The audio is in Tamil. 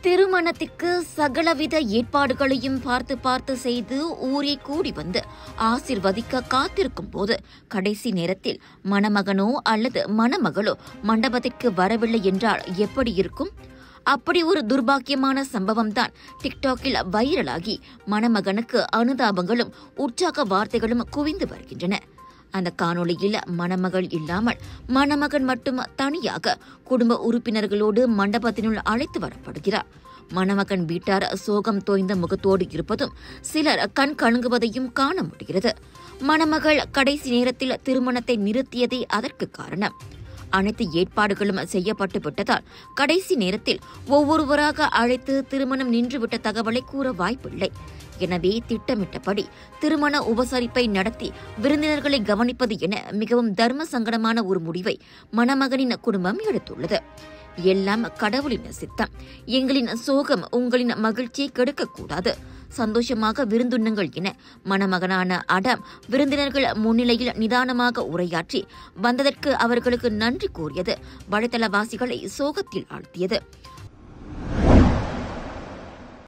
திருமணத்திற்கு சகலவித ஏற்பாடுகளையும் பார்த்து பார்த்து செய்து ஊரே கூடி வந்து ஆசிர்வதிக்க காத்திருக்கும் போது கடைசி நேரத்தில் மணமகனோ அல்லது மணமகளோ மண்டபத்திற்கு வரவில்லை என்றால் எப்படி இருக்கும் அப்படி ஒரு துர்பாக்கியமான சம்பவம் தான் டிக்டாக்கில் வைரலாகி மணமகனுக்கு அனுதாபங்களும் உற்சாக வார்த்தைகளும் குவிந்து வருகின்றன அந்த காணொளியில் மணமகள் இல்லாமல் மணமகன் மட்டும் தனியாக குடும்ப உறுப்பினர்களோடு மண்டபத்தினுள் அழைத்து வரப்படுகிறார் மணமகன் வீட்டார் சோகம் தோய்ந்த முகத்தோடு இருப்பதும் சிலர் கண் கலங்குவதையும் காண முடிகிறது மணமகள் கடைசி நேரத்தில் திருமணத்தை நிறுத்தியதே அதற்கு காரணம் அனைத்து ஏற்பாடுகளும் செய்யப்பட்டு விட்டதால் கடைசி நேரத்தில் ஒவ்வொருவராக அழைத்து திருமணம் நின்றுவிட்ட தகவலை கூற வாய்ப்பில்லை எனவே திட்டமிட்டபடி திருமண உபசரிப்பை நடத்தி விருந்தினர்களை கவனிப்பது என மிகவும் தர்ம சங்கடமான ஒரு முடிவை மணமகனின் குடும்பம் எடுத்துள்ளது எல்லாம் கடவுளின் சித்தம் எங்களின் சோகம் உங்களின் மகிழ்ச்சியை கெடுக்கக்கூடாது சந்தோஷமாக விருந்துண்ணுங்கள் என மணமகனான அடம் விருந்தினர்கள் முன்னிலையில் நிதானமாக உரையாற்றி வந்ததற்கு அவர்களுக்கு நன்றி கூறியது வலைத்தளவாசிகளை சோகத்தில் ஆழ்த்தியது